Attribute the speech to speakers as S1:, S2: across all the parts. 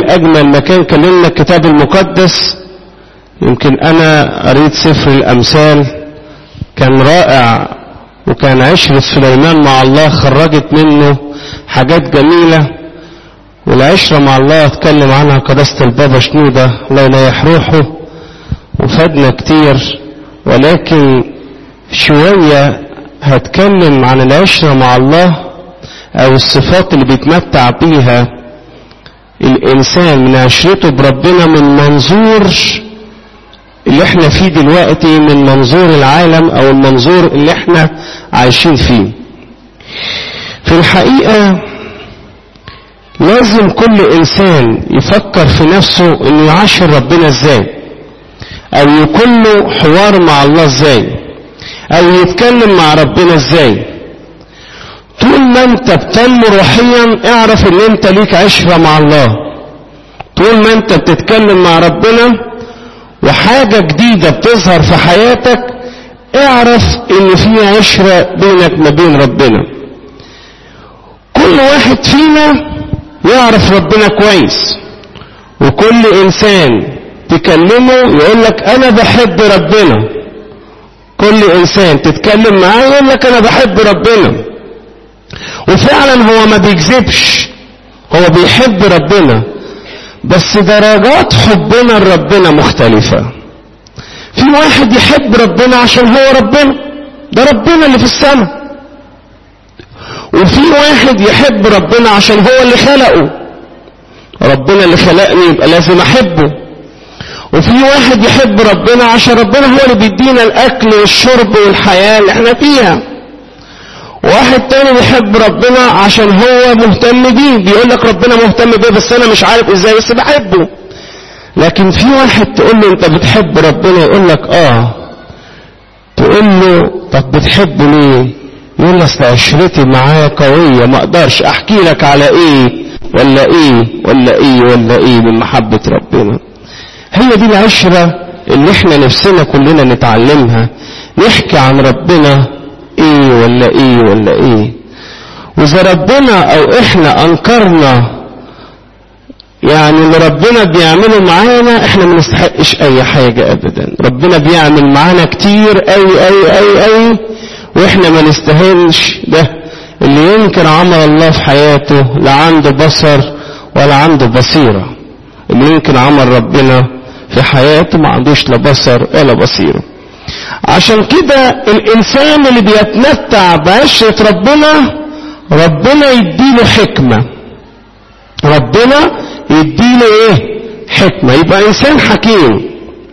S1: جميل أجمل مكان كلمنا الكتاب المقدس يمكن أنا قريت سفر الأمثال كان رائع وكان عشرة سليمان مع الله خرجت منه حاجات جميلة والعشرة مع الله اتكلم عنها قداسة البابا شنودة الله يريح روحه وفادنا كتير ولكن شوية هتكلم عن العشرة مع الله أو الصفات اللي بيتمتع بيها الإنسان من عشرته بربنا من منظور اللي احنا فيه دلوقتي من منظور العالم أو المنظور اللي احنا عايشين فيه في الحقيقة لازم كل إنسان يفكر في نفسه إنه يعاشر ربنا إزاي أو يكون له حوار مع الله إزاي أو يتكلم مع ربنا إزاي طول ما أنت بتنمو روحيا اعرف إن أنت ليك عشرة مع الله طول ما أنت بتتكلم مع ربنا وحاجة جديدة بتظهر في حياتك اعرف إن في عشرة بينك ما بين ربنا كل واحد فينا يعرف ربنا كويس وكل انسان تكلمه يقول لك انا بحب ربنا كل انسان تتكلم معاه يقول لك انا بحب ربنا وفعلا هو ما بيكذبش هو بيحب ربنا بس درجات حبنا لربنا مختلفة في واحد يحب ربنا عشان هو ربنا ده ربنا اللي في السماء وفي واحد يحب ربنا عشان هو اللي خلقه ربنا اللي خلقني يبقى لازم احبه وفي واحد يحب ربنا عشان ربنا هو اللي بيدينا الاكل والشرب والحياة اللي احنا فيها واحد تاني بيحب ربنا عشان هو مهتم بيه بيقول لك ربنا مهتم بيه بس انا مش عارف ازاي بس بحبه لكن في واحد تقول له انت بتحب ربنا يقول لك اه تقول له طب بتحبه ليه يقول لي اصل عشرتي معاه قوية ما اقدرش احكي لك على ايه ولا ايه ولا ايه ولا ايه من محبة ربنا هي دي العشرة اللي احنا نفسنا كلنا نتعلمها نحكي عن ربنا ايه ولا ايه ولا ايه واذا ربنا او احنا انكرنا يعني اللي ربنا بيعمله معانا احنا ما نستحقش اي حاجة ابدا ربنا بيعمل معانا كتير قوي قوي قوي قوي واحنا ما نستاهلش ده اللي ينكر عمل الله في حياته لا عنده بصر ولا عنده بصيرة اللي ينكر عمل ربنا في حياته ما عندوش لا بصر ولا بصيرة عشان كده الانسان اللي بيتمتع بعشرة ربنا ربنا يديله حكمة ربنا يديله ايه حكمة يبقى انسان حكيم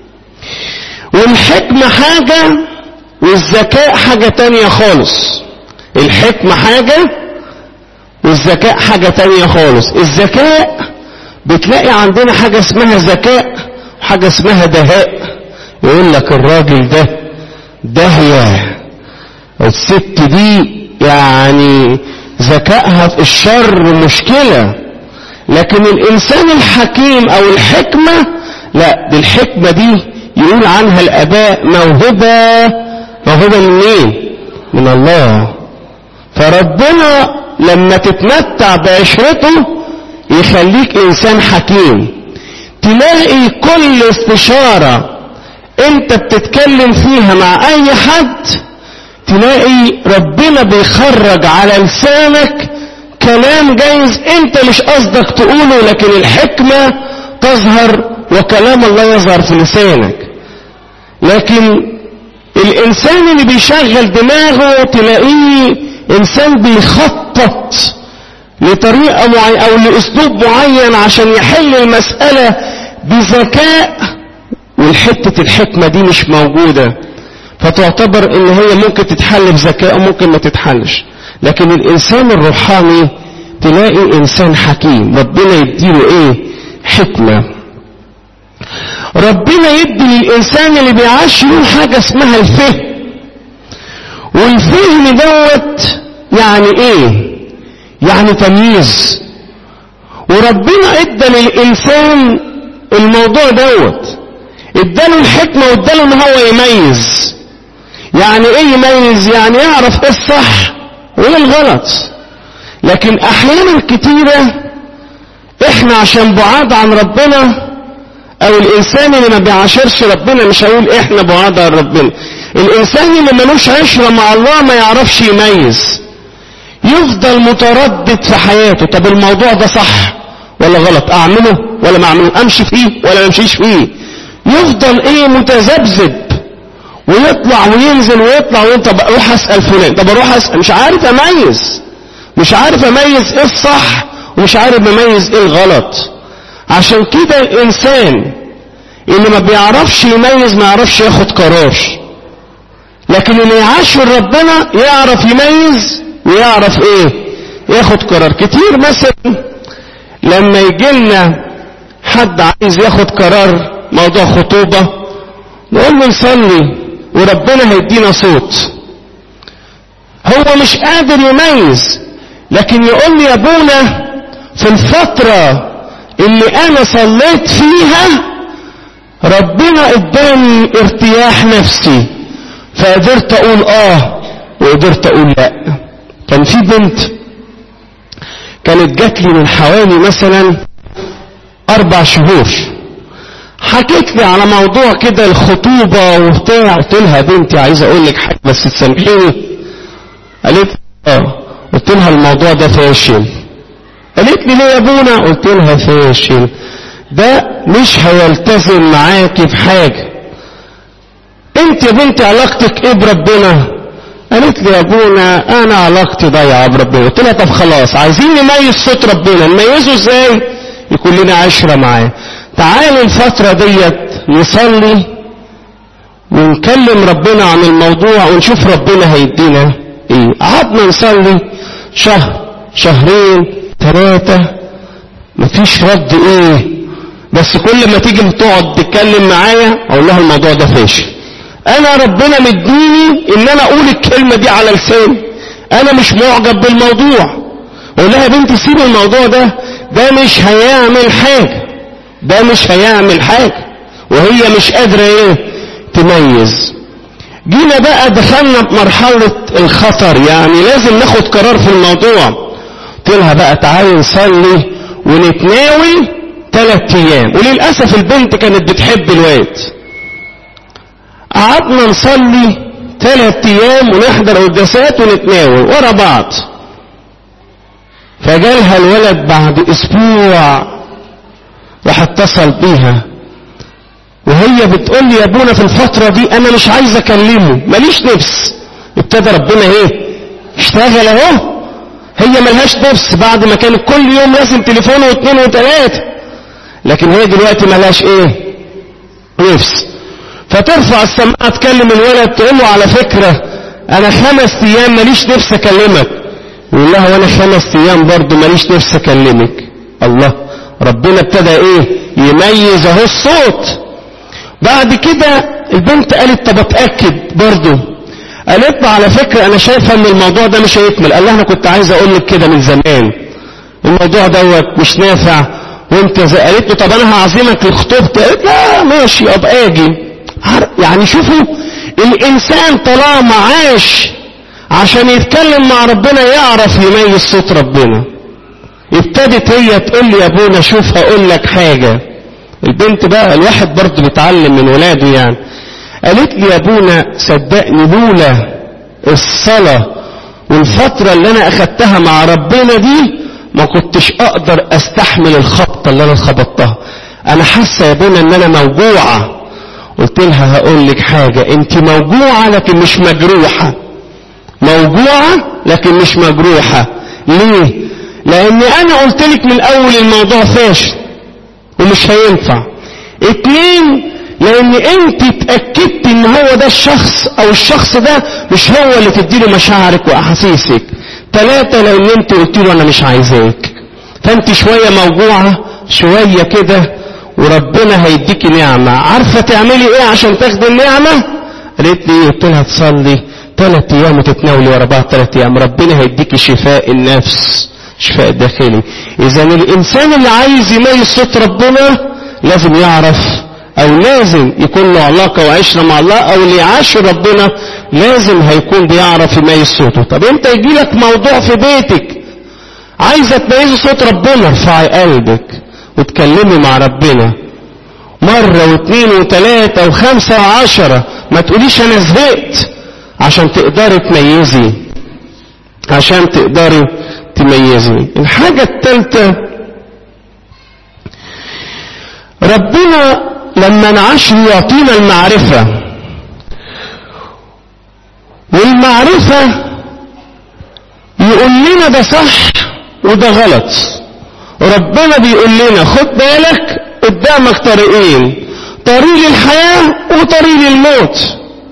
S1: والحكمة حاجة والذكاء حاجة تانية خالص الحكمة حاجة والذكاء حاجة تانية خالص الذكاء بتلاقي عندنا حاجة اسمها ذكاء وحاجة اسمها دهاء يقول لك الراجل ده دهية الست دي يعني ذكائها في الشر مشكلة لكن الإنسان الحكيم أو الحكمة لا دي الحكمة دي يقول عنها الآباء موهبة موهبة من مين؟ من الله فربنا لما تتمتع بعشرته يخليك إنسان حكيم تلاقي كل استشارة انت بتتكلم فيها مع اي حد تلاقي ربنا بيخرج على لسانك كلام جايز انت مش قصدك تقوله لكن الحكمة تظهر وكلام الله يظهر في لسانك لكن الانسان اللي بيشغل دماغه تلاقيه انسان بيخطط لطريقة معينة او لاسلوب معين عشان يحل المسألة بذكاء والحتة الحكمة دي مش موجودة فتعتبر ان هي ممكن تتحل بذكاء وممكن ما تتحلش لكن الانسان الروحاني تلاقي انسان حكيم ربنا يديله ايه حكمة ربنا يدي للانسان اللي بيعيش له حاجة اسمها الفهم والفهم دوت يعني ايه يعني تمييز وربنا ادى للانسان الموضوع دوت اداله الحكمة واداله ان هو يميز يعني ايه يميز يعني يعرف ايه الصح وايه الغلط لكن احيانا كتيرة احنا عشان بعاد عن ربنا او الانسان اللي ما بيعاشرش ربنا مش هقول احنا بعاد عن ربنا الانسان اللي ملوش عشرة مع الله ما يعرفش يميز يفضل متردد في حياته طب الموضوع ده صح ولا غلط اعمله ولا ما اعمله امشي فيه ولا ما امشيش فيه يفضل ايه متذبذب ويطلع وينزل ويطلع وانت اروح اسال فلان طب اروح اسال مش عارف اميز مش عارف اميز ايه الصح ومش عارف اميز ايه الغلط عشان كده الانسان اللي ما بيعرفش يميز ما يعرفش ياخد قرار لكن اللي يعاشر ربنا يعرف يميز ويعرف ايه ياخد قرار كتير مثلا لما يجي لنا حد عايز ياخد قرار موضوع خطوبة نقول له نصلي وربنا هيدينا صوت هو مش قادر يميز لكن يقول لي يا ابونا في الفترة اللي انا صليت فيها ربنا اداني ارتياح نفسي فقدرت اقول اه وقدرت اقول لا كان في بنت كانت جات لي من حوالي مثلا اربع شهور حكيت لي على موضوع كده الخطوبة وبتاع قلت لها بنتي عايز اقول لك حاجة بس تسامحيني قالت اه قلت لها الموضوع ده فاشل قالت لي ليه يا ابونا قلت لها فاشل ده مش هيلتزم معاكي بحاجة انت يا بنتي علاقتك ايه بربنا قالت لي يا ابونا انا علاقتي ضايعه بربنا قلت لها طب خلاص عايزين نميز صوت ربنا نميزه ازاي يكون لنا عشره معاه تعالوا الفتره ديت نصلي ونكلم ربنا عن الموضوع ونشوف ربنا هيدينا ايه قعدنا نصلي شهر شهرين ثلاثه مفيش رد ايه بس كل ما تيجي تقعد تتكلم معايا اقول لها الموضوع ده فاشل انا ربنا مديني ان انا اقول الكلمة دي على لساني انا مش معجب بالموضوع اقول لها يا بنتي سيب الموضوع ده ده مش هيعمل حاجة ده مش هيعمل حاجة وهي مش قادرة ايه تميز جينا بقى دخلنا بمرحلة الخطر يعني لازم ناخد قرار في الموضوع قلت لها بقى تعالي نصلي ونتناول ثلاث ايام وللاسف البنت كانت بتحب الواد قعدنا نصلي ثلاث ايام ونحضر قداسات ونتناول ورا بعض فجالها الولد بعد اسبوع راح اتصل بيها وهي بتقول لي يا ابونا في الفترة دي انا مش عايز اكلمه ماليش نفس ابتدى ربنا ايه اشتغل اهو هي ملهاش نفس بعد ما كانت كل يوم لازم تليفون واثنين وثلاثة لكن هي دلوقتي ملهاش ايه نفس فترفع السماعة تكلم الولد تقول له على فكرة انا خمس ايام ماليش نفس اكلمك يقول لها وانا خمس ايام برضه ماليش نفس اكلمك الله ربنا ابتدى ايه يميز اهو الصوت بعد كده البنت قالت طب اتاكد برضه قالت له على فكرة انا شايفة ان الموضوع ده مش هيكمل قال لها انا كنت عايز اقول لك كده من زمان الموضوع دوت مش نافع وانت زي قالت له طب انا هعزمك لخطوبتي قالت لا ماشي ابقى اجي يعني شوفوا الانسان طالما عاش عشان يتكلم مع ربنا يعرف يميز صوت ربنا ابتدت هي تقول لي يا ابونا شوف هقول لك حاجة البنت بقى الواحد برضه بيتعلم من ولاده يعني قالت لي يا ابونا صدقني لولا الصلاة والفترة اللي انا اخدتها مع ربنا دي ما كنتش اقدر استحمل الخبطة اللي انا خبطتها انا حاسة يا ابونا ان انا موجوعة قلت لها هقول لك حاجة انت موجوعة لكن مش مجروحة موجوعة لكن مش مجروحة ليه لان انا قلت لك من اول الموضوع فاشل ومش هينفع اتنين لان انت اتأكدت ان هو ده الشخص او الشخص ده مش هو اللي تديله مشاعرك واحاسيسك تلاتة لان انت قلت له انا مش عايزاك فانت شوية موجوعة شوية كده وربنا هيديكي نعمة عارفة تعملي ايه عشان تاخدي النعمة قالت لي قلت لها تصلي ثلاث ايام وتتناولي ورا بعض ثلاث ايام ربنا هيديكي شفاء النفس شفاء داخلي اذا الانسان اللي عايز يميز صوت ربنا لازم يعرف او لازم يكون له علاقة وعشرة مع الله او اللي يعاشر ربنا لازم هيكون بيعرف يميز صوته طب انت يجي لك موضوع في بيتك عايزة تميزي صوت ربنا ارفعي قلبك وتكلمي مع ربنا مرة واثنين وثلاثة وخمسة وعشرة ما تقوليش انا زهقت عشان تقدري تميزي عشان تقدري تميزي الحاجة الثالثة ربنا لما نعش يعطينا المعرفة والمعرفة يقول لنا ده صح وده غلط ربنا بيقول لنا خد بالك قدامك طريقين طريق الحياة وطريق الموت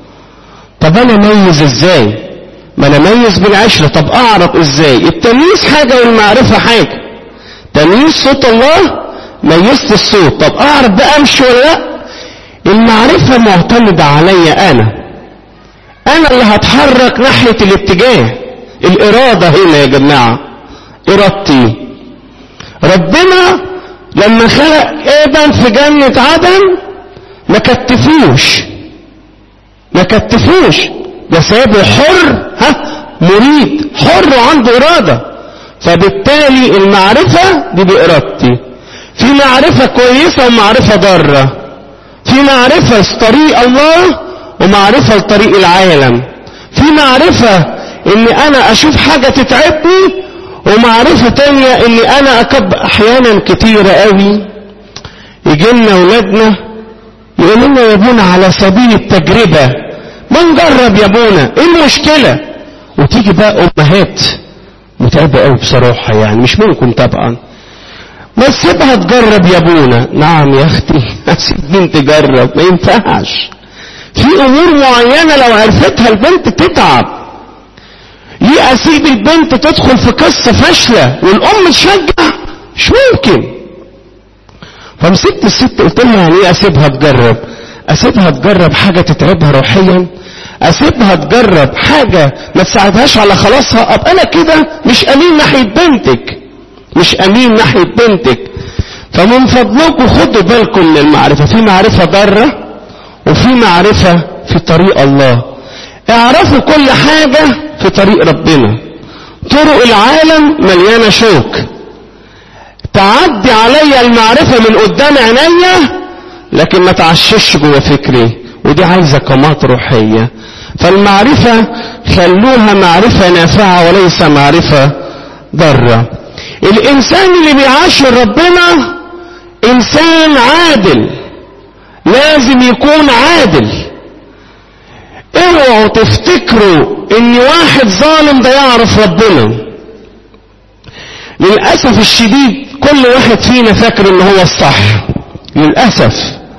S1: طب انا اميز ازاي ما انا اميز بالعشرة طب اعرف ازاي التمييز حاجة والمعرفة حاجة تمييز صوت الله ميزت الصوت طب اعرف بقى امشي ولا لا المعرفة معتمدة عليا انا انا اللي هتحرك ناحية الاتجاه الارادة هنا يا جماعة ارادتي ربنا لما خلق ادم في جنة عدن ما كتفوش ما كتفوش ده سابه حر ها مريد حر وعنده ارادة فبالتالي المعرفة دي بارادتي في معرفة كويسة ومعرفة ضارة في معرفة لطريق الله ومعرفة لطريق العالم في معرفة ان انا اشوف حاجة تتعبني ومعرفة تانية اني انا اكب احيانا كتيرة قوي يجي لنا ولادنا يقولوا لنا يا ابونا على سبيل التجربة ما نجرب يا ابونا ايه المشكلة وتيجي بقى امهات متعبة قوي بصراحة يعني مش ممكن طبعا ما تسيبها تجرب يا ابونا نعم يا اختي اسيب مين تجرب ما ينفعش في امور معينة لو عرفتها البنت تتعب ليه اسيب البنت تدخل في قصة فاشلة والام تشجع مش ممكن فمسكت الست قلت لها يعني ايه اسيبها تجرب اسيبها تجرب حاجة تتعبها روحيا اسيبها تجرب حاجة ما تساعدهاش على خلاصها ابقى انا كده مش امين ناحية بنتك مش امين ناحية بنتك فمن فضلكم خدوا بالكم من المعرفة في معرفة ضارة وفي معرفة في طريق الله اعرفوا كل حاجة في طريق ربنا طرق العالم مليانة شوك تعدي عليا المعرفة من قدام عينيا لكن ما تعشش جوه فكري ودي عايزة قامات روحية فالمعرفة خلوها معرفة نافعة وليس معرفة ضارة الإنسان اللي بيعاشر ربنا إنسان عادل لازم يكون عادل اوعوا تفتكروا ان واحد ظالم ده يعرف ربنا للأسف الشديد كل واحد فينا فاكر ان هو الصح للأسف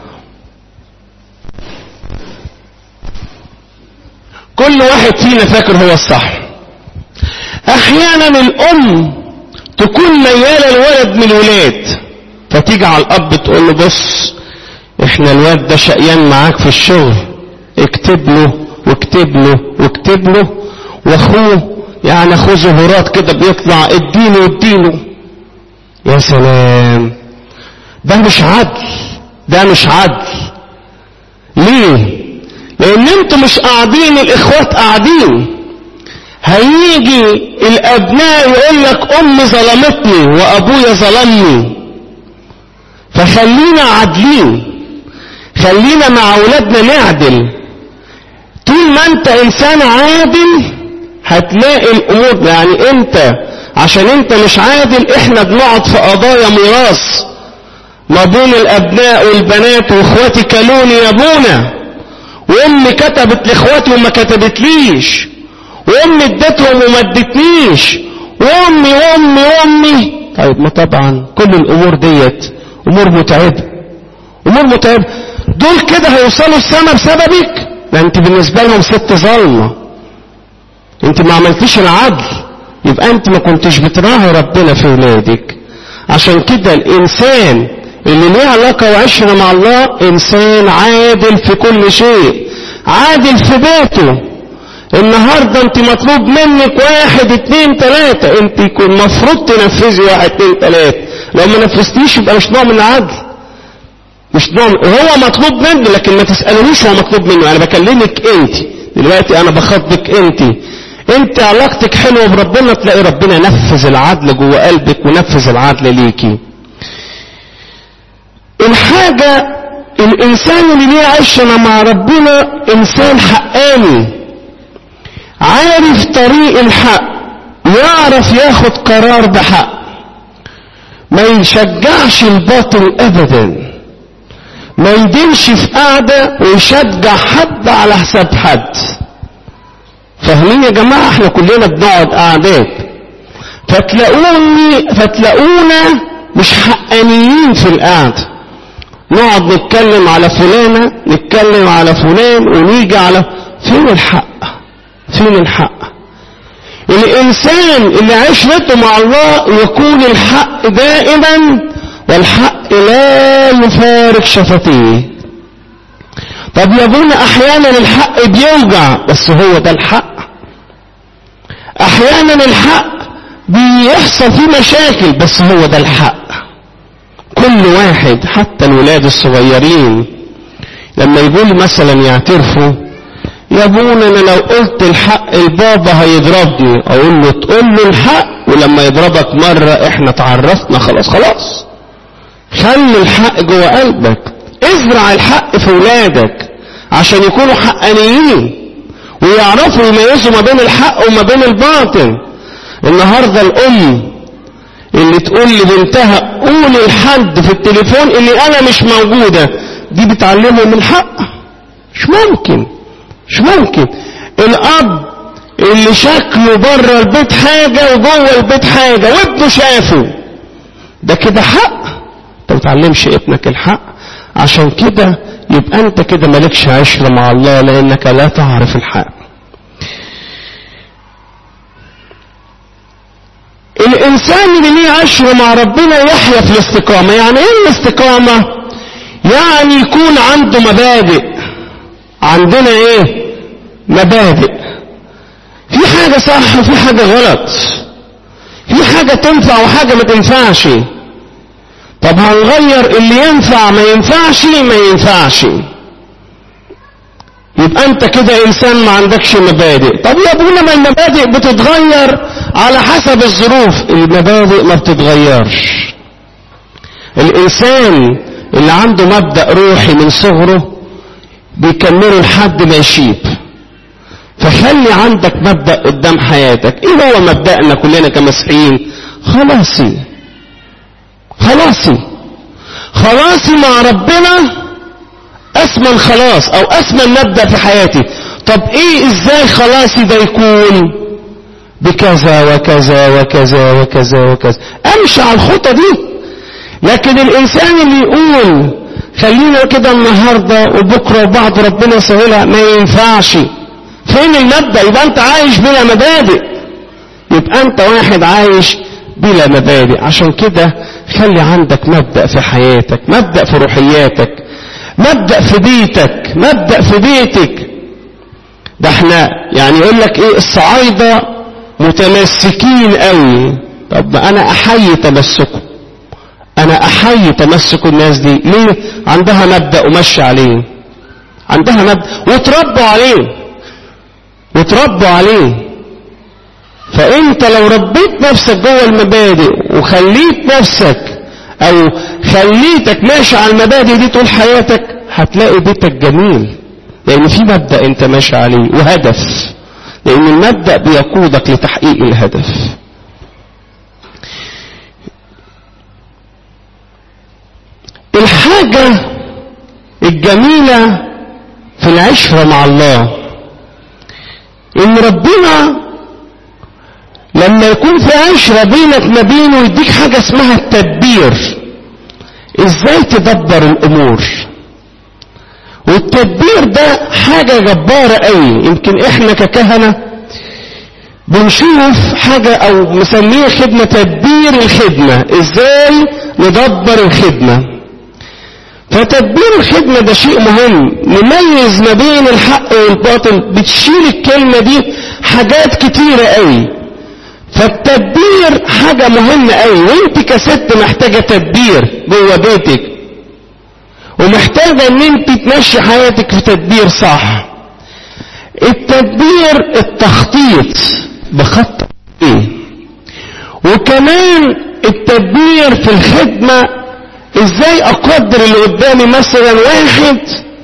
S1: كل واحد فينا فاكر هو الصح احيانا الام تكون ميالة الولد من الولاد فتيجي على الاب تقول له بص احنا الواد ده شقيان معاك في الشغل اكتب له واكتب له واكتب له واخوه يعني اخوه زهورات كده بيطلع اديله اديله يا سلام ده مش عدل ده مش عدل ليه لان انتوا مش قاعدين الاخوات قاعدين هيجي الابناء يقول لك امي ظلمتني وابويا ظلمني فخلينا عادلين خلينا مع اولادنا نعدل طول ما انت انسان عادل هتلاقي الامور يعني انت عشان انت مش عادل احنا بنقعد في قضايا ميراث ما بين الابناء والبنات واخواتي كلوني يا ابونا وامي كتبت لاخواتي وما كتبتليش وامي ادتهم وما ادتنيش وامي وامي وامي طيب ما طبعا كل الامور ديت امور متعبه امور متعبه دول كده هيوصلوا السما بسببك ما انت بالنسبه لهم ست ظالمه انت ما عملتيش العدل يبقى انت ما كنتش بتراعي ربنا في ولادك عشان كده الانسان اللي ليه علاقه وعشره مع الله انسان عادل في كل شيء عادل في بيته النهاردة انت مطلوب منك واحد اتنين تلاتة انت يكون مفروض تنفذي واحد اتنين تلاتة لو ما نفذتيش يبقى مش نوع من العدل مش نوع وهو مطلوب منه لكن ما تسألونيش هو مطلوب منه انا بكلمك انت دلوقتي انا بخاطبك انت انت علاقتك حلوة بربنا تلاقي ربنا نفذ العدل جوه قلبك ونفذ العدل ليكي الحاجة الانسان اللي ليه عشرة مع ربنا انسان حقاني عارف طريق الحق يعرف ياخد قرار بحق ما يشجعش الباطل ابدا ما يدينش في قاعدة ويشجع حد على حساب حد فاهمين يا جماعة احنا كلنا بنقعد قعدات فتلاقوني فتلاقونا مش حقانيين في القعدة نقعد نتكلم على فلانة نتكلم على فلان ونيجي على فين الحق فين الحق الإنسان اللي عشرته مع الله يكون الحق دائما والحق لا يفارق شفتيه طب يا ابونا احيانا الحق بيوجع بس هو ده الحق احيانا الحق بيحصل فيه مشاكل بس هو ده الحق كل واحد حتى الولاد الصغيرين لما يقول مثلا يعترفوا يا ابونا انا لو قلت الحق البابا هيضربني اقول له تقول له الحق ولما يضربك مرة احنا تعرفنا خلاص خلاص خلي الحق جوه قلبك ازرع الحق في ولادك عشان يكونوا حقانيين ويعرفوا يميزوا ما بين الحق وما بين الباطل النهاردة الام اللي تقول لبنتها قول لحد في التليفون اللي انا مش موجودة دي بتعلمه من الحق مش ممكن مش ممكن الاب اللي شكله بره البيت حاجة وجوه البيت حاجة وابنه شافه ده كده حق انت ما تعلمش ابنك الحق عشان كده يبقى انت كده مالكش عشرة مع الله لانك لا تعرف الحق الانسان اللي ليه عشرة مع ربنا يحيا في الاستقامة يعني ايه الاستقامة يعني يكون عنده مبادئ عندنا ايه مبادئ في حاجة صح وفي حاجة غلط في حاجة تنفع وحاجة ما تنفعش طب هنغير اللي ينفع ما ينفعش ما ينفعش يبقى انت كده انسان ما عندكش مبادئ طب يا ابونا ما المبادئ بتتغير على حسب الظروف المبادئ ما بتتغيرش الانسان اللي عنده مبدأ روحي من صغره بيكمله لحد ما يشيب فخلي عندك مبدأ قدام حياتك ايه هو مبدأنا كلنا كمسيحيين خلاصي خلاصي خلاصي مع ربنا اسمن خلاص او اسمن مبدأ في حياتي طب ايه ازاي خلاصي ده يكون بكذا وكذا وكذا وكذا وكذا امشي على الخطة دي لكن الانسان اللي يقول خلينا كده النهاردة وبكرة وبعد ربنا يسهلها ما ينفعش فين المبدأ يبقى انت عايش بلا مبادئ يبقى انت واحد عايش بلا مبادئ عشان كده خلي عندك مبدأ في حياتك مبدأ في روحياتك مبدأ في بيتك مبدأ في بيتك ده احنا يعني يقول لك ايه الصعايدة متمسكين قوي طب انا احيي تمسكهم انا احيي تمسك الناس دي ليه عندها مبدأ ومشي عليه عندها مبدأ وتربوا عليه وتربوا عليه فانت لو ربيت نفسك جوه المبادئ وخليت نفسك او خليتك ماشي على المبادئ دي طول حياتك هتلاقي بيتك جميل لان في مبدأ انت ماشي عليه وهدف لان المبدأ بيقودك لتحقيق الهدف الحاجة الجميلة في العشرة مع الله ان ربنا لما يكون في عشرة بينك ما بينه يديك حاجة اسمها التدبير ازاي تدبر الامور والتدبير ده حاجة جبارة قوي يمكن احنا ككهنة بنشوف حاجة او مسميه خدمة تدبير الخدمة ازاي ندبر الخدمة فتدبير الخدمة ده شيء مهم نميز ما بين الحق والباطل بتشيل الكلمة دي حاجات كتيرة قوي فالتدبير حاجة مهمة قوي وانت كست محتاجة تدبير جوه بيتك ومحتاجة ان انت تمشي حياتك في تدبير صح التدبير التخطيط بخط ايه وكمان التدبير في الخدمة ازاي اقدر اللي قدامي مثلا واحد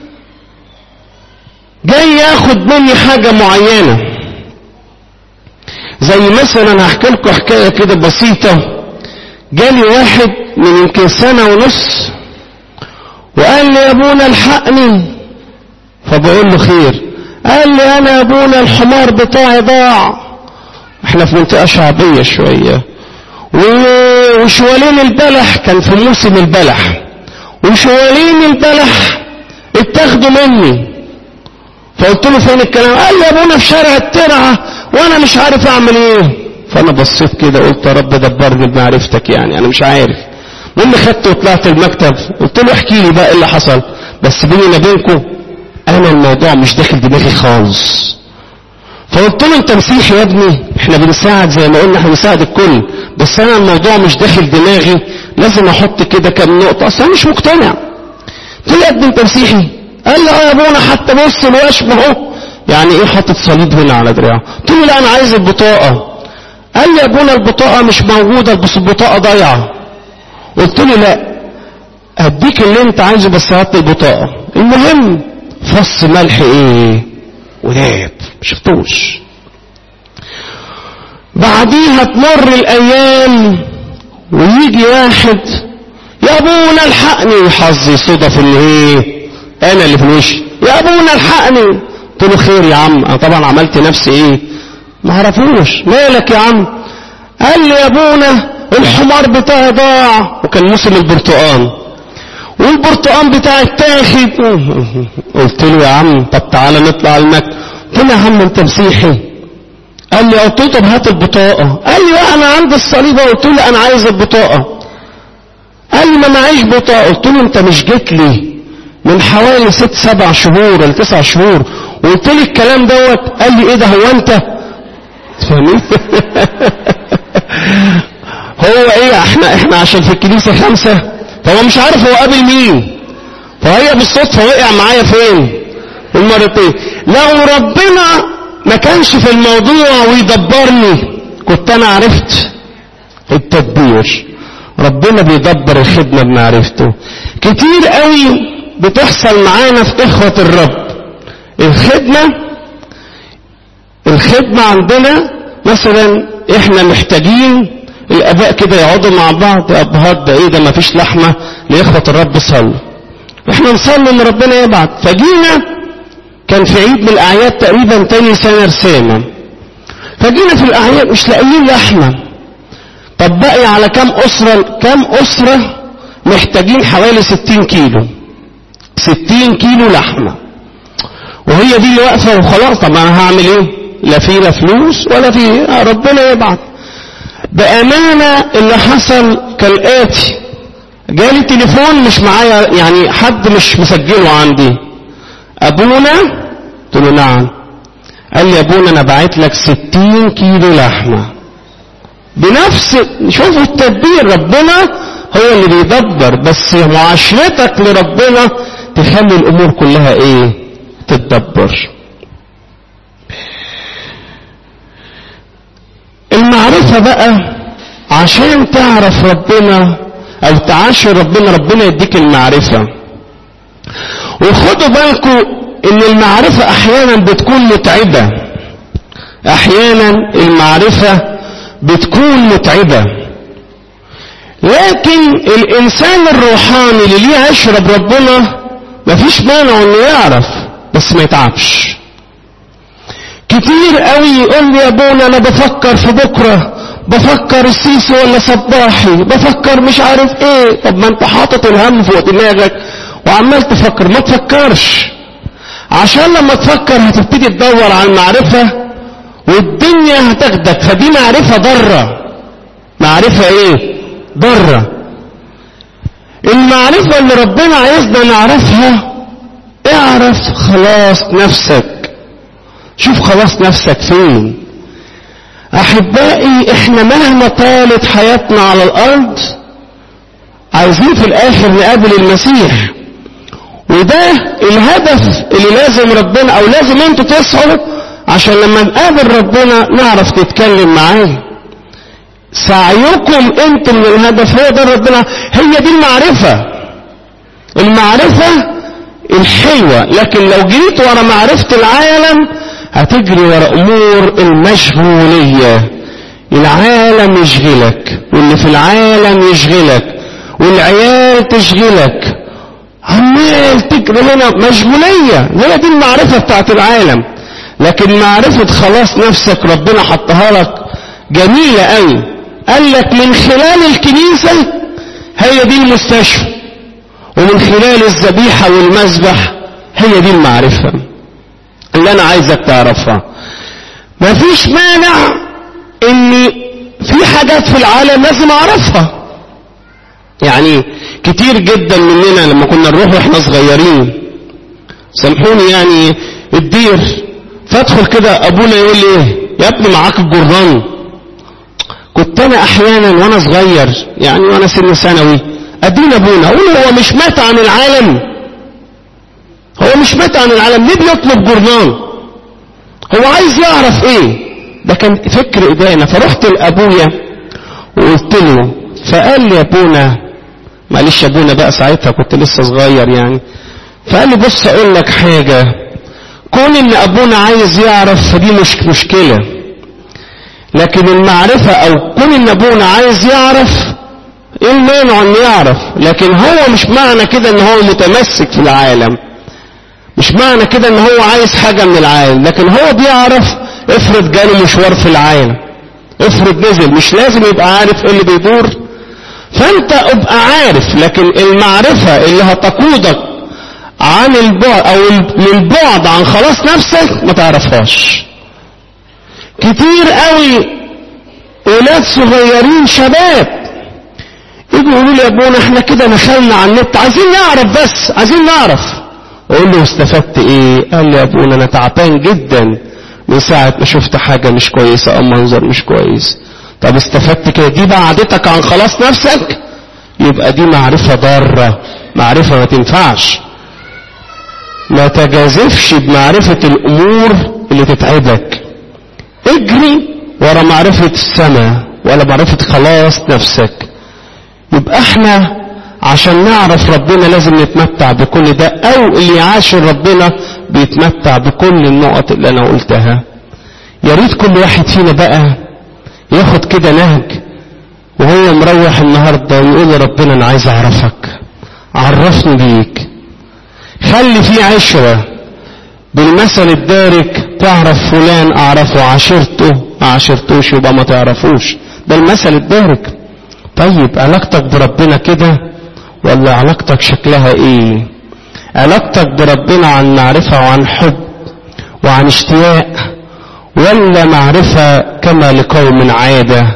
S1: جاي ياخد مني حاجة معينة زي مثلا هحكي لكم حكاية كده بسيطة جالي واحد من يمكن سنة ونص وقال لي يا ابونا الحقني فبقول له خير قال لي انا يا ابونا الحمار بتاعي ضاع احنا في منطقة شعبية شوية وشوالين البلح كان في موسم البلح وشوالين البلح اتاخدوا مني فقلت له فين الكلام قال لي يا ابونا في شارع الترعة وانا مش عارف اعمل ايه فانا بصيت كده قلت يا رب دبرني بمعرفتك يعني انا مش عارف المهم خدته وطلعت المكتب قلت له احكي لي بقى ايه اللي حصل بس بيني وبينكم انا الموضوع مش داخل دماغي خالص فقلت له انت مسيحي يا ابني احنا بنساعد زي ما قلنا احنا بنساعد الكل بس انا الموضوع مش داخل دماغي لازم احط كده كام نقطة اصل انا مش مقتنع قلت له يا ابني انت مسيحي قال لي اه يا ابونا حتى بص الوشم اهو يعني ايه حاطط صليب هنا على دراعه قلت له لا انا عايز البطاقة قال لي يا ابونا البطاقة مش موجودة بس البطاقة ضايعة قلت له لا اديك اللي انت عايزه بس هات لي البطاقة المهم فص ملح ايه ولاد شفتوش بعديها تمر الايام ويجي واحد يا ابونا الحقني حظي صدف ان ايه انا اللي في الوش يا ابونا الحقني قلت له خير يا عم انا طبعا عملت نفسي ايه ما عرفوش مالك يا عم قال لي يا ابونا الحمار بتاعي ضاع وكان موسم البرتقال والبرتقال بتاعي اتاخد قلت له يا عم طب تعالى نطلع المكتب قلت له يا عم انت مسيحي قال لي قلت له طب هات البطاقة قال لي لا انا عندي الصليبة قلت له انا عايز البطاقة قال لي ما معيش بطاقة قلت له انت مش جيت لي من حوالي ست سبع شهور ولا تسع شهور وقلت لي الكلام دوت قال لي ايه ده هو انت فاهمين هو ايه احنا احنا عشان في الكنيسة خمسة فهو مش عارف هو قابل مين فهي بالصدفة وقع معايا فين المرتين لو ربنا ما كانش في الموضوع ويدبرني كنت انا عرفت التدبير ربنا بيدبر الخدمة بمعرفته كتير قوي بتحصل معانا في اخوة الرب الخدمة الخدمة عندنا مثلا احنا محتاجين الاباء كده يقعدوا مع بعض يا ابهات ده ايه ده ما فيش لحمة لاخوة الرب صلوا احنا نصلي ان ربنا يبعت فجينا كان في عيد من الاعياد تقريبا تاني سنة رسامة فجينا في الاعياد مش لاقيين لحمة طب بقي على كام اسرة كام اسرة محتاجين حوالي ستين كيلو ستين كيلو لحمة وهي دي اللي واقفة وخلاص طب انا هعمل ايه لا في لا فلوس ولا في ربنا يبعت بأمانة اللي حصل كالآتي جالي تليفون مش معايا يعني حد مش مسجله عندي أبونا قلت له نعم قال لي أبونا أنا بعت لك ستين كيلو لحمة بنفس شوفوا التدبير ربنا هو اللي بيدبر بس معاشرتك لربنا تخلي الأمور كلها إيه تتدبر المعرفة بقى عشان تعرف ربنا او تعاشر ربنا ربنا يديك المعرفة وخدوا بالكم ان المعرفة احيانا بتكون متعبة احيانا المعرفة بتكون متعبة لكن الانسان الروحاني اللي ليه عشرة بربنا مفيش مانع انه يعرف بس ما يتعبش كتير قوي يقول لي يا ابونا انا بفكر في بكرة بفكر السيسي ولا صباحي بفكر مش عارف ايه طب ما انت حاطط الهم فوق دماغك وعمال تفكر ما تفكرش عشان لما تفكر هتبتدي تدور على المعرفة والدنيا هتاخدك فدي معرفة ضارة معرفة ايه ضارة المعرفة اللي ربنا عايزنا نعرفها اعرف خلاص نفسك شوف خلاص نفسك فين احبائي احنا مهما طالت حياتنا على الارض عايزين في الاخر نقابل المسيح وده الهدف اللي لازم ربنا او لازم انتوا تسعوا عشان لما نقابل ربنا نعرف نتكلم معاه سعيكم انتم للهدف هو ده ربنا هي دي المعرفة المعرفة الحلوة لكن لو جريت ورا معرفة العالم هتجري ورا امور المشغولية العالم يشغلك واللي في العالم يشغلك والعيال تشغلك عمال تجري هنا مشغولية هي دي المعرفة بتاعت العالم لكن معرفة خلاص نفسك ربنا حطها لك جميلة قوي قال لك من خلال الكنيسة هي دي المستشفى ومن خلال الذبيحة والمذبح هي دي المعرفة اللي انا عايزك تعرفها مفيش مانع ان في حاجات في العالم لازم اعرفها يعني كتير جدا مننا لما كنا نروح واحنا صغيرين سامحوني يعني الدير فادخل كده ابونا يقول لي ايه يا ابني معاك الجران كنت انا احيانا وانا صغير يعني وانا سن ثانوي ادين ابونا اقول هو مش مات عن العالم هو مش مات عن العالم ليه بيطلب جرنان هو عايز يعرف ايه ده كان فكر ايدينا فرحت لابويا وقلت له فقال لي يا ابونا معلش يا ابونا بقى ساعتها كنت لسه صغير يعني فقال لي بص اقول لك حاجة كون ان ابونا عايز يعرف فدي مش مشكلة لكن المعرفة او كون ان ابونا عايز يعرف ايه المانع ان يعرف لكن هو مش معنى كده ان هو متمسك في العالم مش معنى كده ان هو عايز حاجة من العالم لكن هو بيعرف افرض جاله مشوار في العالم افرض نزل مش لازم يبقى عارف ايه اللي بيدور فانت ابقى عارف لكن المعرفة اللي هتقودك عن البعد او للبعد عن خلاص نفسك ما تعرفهاش كتير قوي ولاد صغيرين شباب يجوا يقولوا لي يا ابونا احنا كده دخلنا على النت عايزين نعرف بس عايزين نعرف اقول له استفدت ايه قال لي يا ابونا انا تعبان جدا من ساعة ما شفت حاجة مش كويسة او منظر مش كويس طب استفدت كده دي بعدتك عن خلاص نفسك يبقى دي معرفة ضارة معرفة ما تنفعش ما تجازفش بمعرفة الامور اللي تتعبك اجري ورا معرفة السماء ولا معرفة خلاص نفسك يبقى احنا عشان نعرف ربنا لازم نتمتع بكل ده او اللي يعاشر ربنا بيتمتع بكل النقط اللي انا قلتها يا ريت كل واحد فينا بقى ياخد كده نهج وهو مروح النهاردة ويقول لربنا انا عايز اعرفك عرفني بيك خلي في عشرة بالمثل الدارك تعرف فلان اعرفه عاشرته ما عاشرتوش يبقى ما تعرفوش ده المثل الدارك طيب علاقتك بربنا كده ولا علاقتك شكلها ايه علاقتك بربنا عن معرفة وعن حب وعن اشتياق ولا معرفة كما لقوم عادة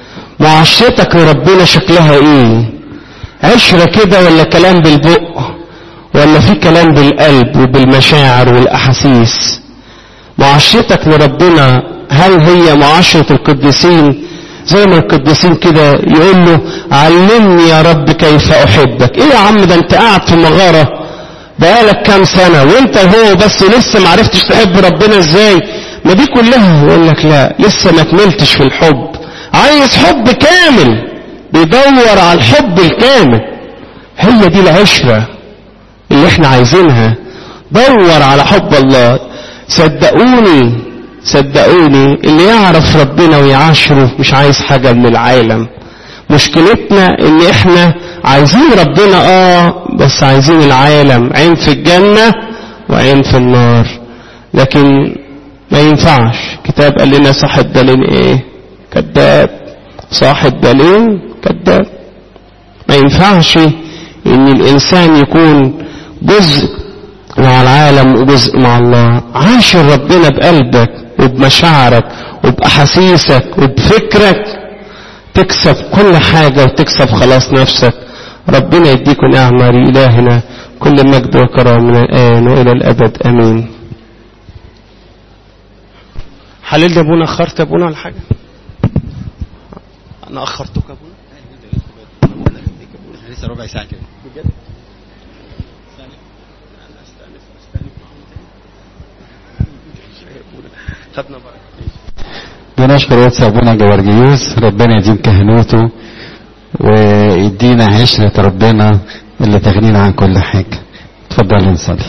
S1: معاشرتك لربنا شكلها ايه عشرة كده ولا كلام بالبق ولا في كلام بالقلب وبالمشاعر والأحاسيس معاشرتك لربنا هل هي معاشرة القديسين زي ما القديسين كده يقول له علمني يا رب كيف أحبك ايه يا عم ده انت قاعد في مغارة بقالك كام سنة وانت هو بس لسه معرفتش تحب ربنا ازاي ما دي كلها يقول لك لا لسه ما كملتش في الحب عايز حب كامل بيدور على الحب الكامل هي دي العشرة اللي احنا عايزينها دور على حب الله صدقوني صدقوني اللي يعرف ربنا ويعاشره مش عايز حاجة من العالم مشكلتنا ان احنا عايزين ربنا اه بس عايزين العالم عين في الجنة وعين في النار لكن ما ينفعش كتاب قال لنا صاحب دليل ايه كذاب صاحب دليل كذاب ما ينفعش ان الانسان يكون جزء مع العالم وجزء مع الله عاشر ربنا بقلبك وبمشاعرك وبأحاسيسك وبفكرك تكسب كل حاجة وتكسب خلاص نفسك ربنا يديكم نعمة لإلهنا كل مجد وكرم من الآن وإلى الأبد أمين حلل ابونا اخرت ابونا على حاجه انا اخرتك ابونا
S2: لسه ربع ساعة كده
S1: بجد خدنا بركة
S2: بنشكر قدس ابونا جوارجيوس ربنا يديم كهنوته ويدينا عشرة ربنا اللي تغنينا عن كل حاجة اتفضل نصلي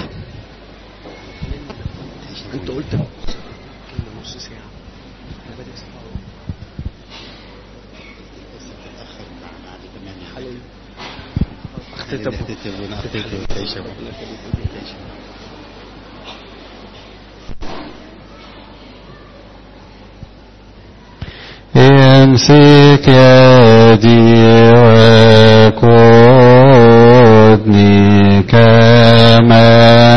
S1: انت قلت كلمة نص ساعة اختي
S2: امسك يدي وقودني كما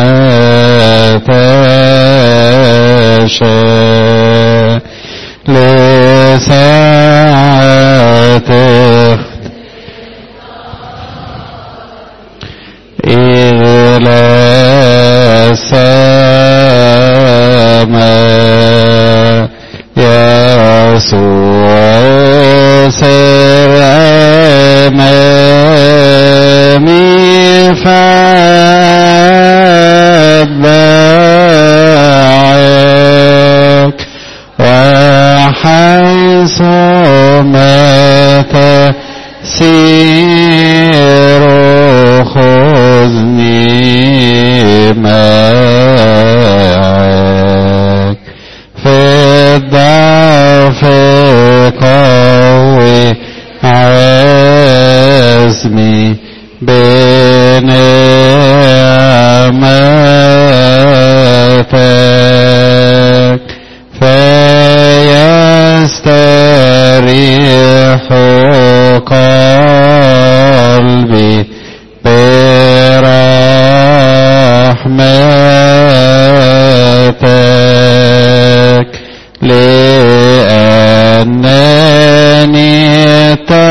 S2: تشاء لساعتك إلى السماء يسوع سر أمامي فاتبعك وحيث ما تسير خذني معك في الضعف قوي عزمي بنعمتك فيستريح قلبي برحمتك لأنني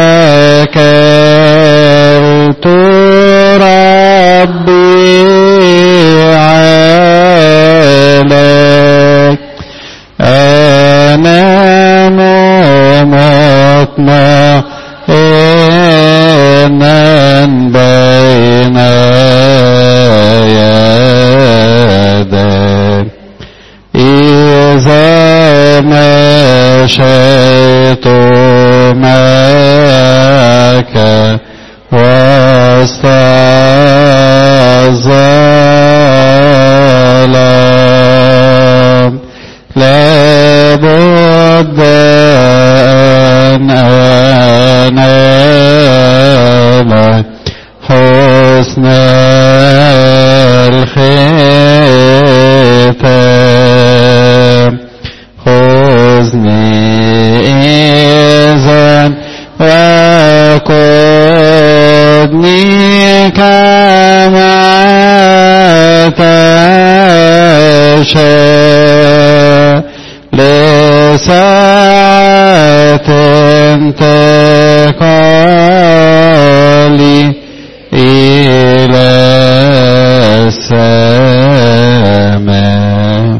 S2: اتكلت ربي عليك أنام مطمئنا بين يديك إذا مشيت معك وسط الظلام لابد أن أنام حسن الختام خذني إذا وقودني كما تشاء لساعة انتقالي إلى السماء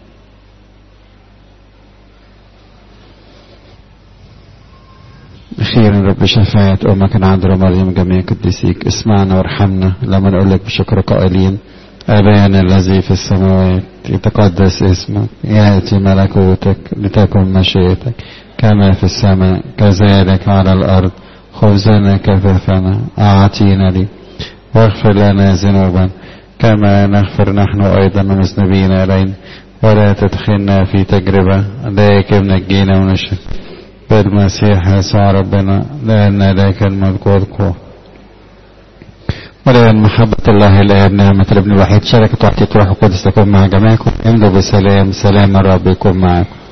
S2: أخيرا رب شفاعة أمك العذراء مريم جميع قديسيك اسمعنا وارحمنا لما نقول لك بشكر قائلين أبانا الذي في السماوات يتقدس اسمك يأتي ملكوتك لتكن مشيئتك كما في السماء كذلك على الأرض خبزنا كفافنا أعطينا لي واغفر لنا ذنوبنا كما نغفر نحن أيضا المذنبين إلينا ولا تدخلنا في تجربة لكن نجينا من الشر بالمسيح يسوع ربنا لأن لك الملك والقوة ولأن محبة الله الآب نعمة الابن الوحيد شركة وحدة روح القدس تكون مع جميعكم امضوا بسلام سلام الرب يكون معكم